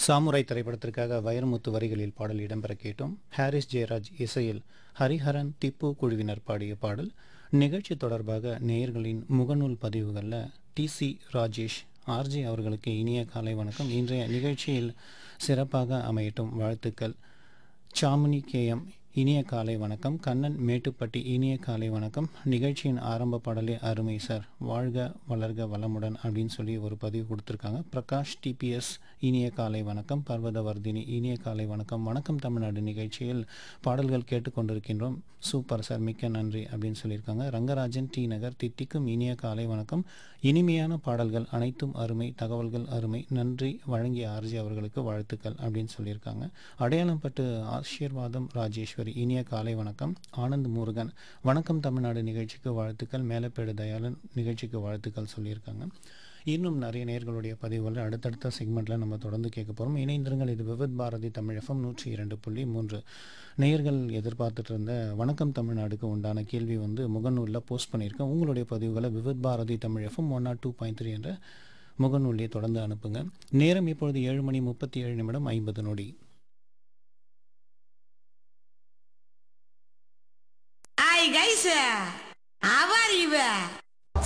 Samurai திரைப்படத்திற்காக வைரமுத்து வரிகளில் பாடல் இடம்பெற கேட்டோம் ஹாரிஸ் ஜெயராஜ் இசையில் ஹரிஹரன் திப்பு குழுவினர் பாடிய பாடல் நிகழ்ச்சி தொடர்பாக நேயர்களின் முகநூல் பதிவுகளில் டிசி ராஜேஷ் ஆர்ஜே அவர்களுக்கு இனிய காலை வணக்கம் இன்றைய நிகழ்ச்சியில் சிறப்பாக அமையட்டும் வாழ்த்துக்கள் சாமுனி கேஎம் இனிய காலை வணக்கம் கண்ணன் மேட்டுப்பட்டி இனிய காலை வணக்கம் நிகழ்ச்சியின் ஆரம்ப பாடலே அருமை சார் வாழ்க வளர்க வளமுடன் அப்படின்னு சொல்லி ஒரு பதிவு கொடுத்துருக்காங்க பிரகாஷ் டிபிஎஸ் இனிய காலை வணக்கம் பர்வதவர்தினி இனிய காலை வணக்கம் வணக்கம் தமிழ்நாடு நிகழ்ச்சியில் பாடல்கள் கேட்டுக்கொண்டிருக்கின்றோம் சூப்பர் சார் மிக்க நன்றி அப்படின்னு சொல்லியிருக்காங்க ரங்கராஜன் டி நகர் தித்திக்கும் இனிய காலை வணக்கம் இனிமையான பாடல்கள் அனைத்தும் அருமை தகவல்கள் அருமை நன்றி வழங்கிய ஆர்ஜி அவர்களுக்கு வாழ்த்துக்கள் அப்படின்னு சொல்லியிருக்காங்க அடையாளம் பட்டு ஆசீர்வாதம் ராஜேஸ்வரி இனிய காலை வணக்கம் ஆனந்த் முருகன் வணக்கம் தமிழ்நாடு நிகழ்ச்சிக்கு வாழ்த்துக்கள் மேலப்பேடு தயாளன் நிகழ்ச்சிக்கு வாழ்த்துக்கள் சொல்லியிருக்காங்க இன்னும் நிறைய நேர்களுடைய பதிவுகள் அடுத்தடுத்த செக்மெண்ட்டில் நம்ம தொடர்ந்து கேட்க போகிறோம் இணைந்திருங்கள் இது விவித் பாரதி தமிழ் எஃப்எம் நூற்றி இரண்டு புள்ளி மூன்று நேயர்கள் எதிர்பார்த்துட்டு இருந்த வணக்கம் தமிழ்நாடுக்கு உண்டான கேள்வி வந்து முகநூலில் போஸ்ட் பண்ணியிருக்கேன் உங்களுடைய பதிவுகளை Vividh Bharati Tamil FM one naught two point three என்ற முகநூலிலே தொடர்ந்து அனுப்புங்க நேரம் இப்பொழுது ஏழு மணி முப்பத்தி ஏழு நிமிடம் ஐம்பது நொடி Hi guys, how are you?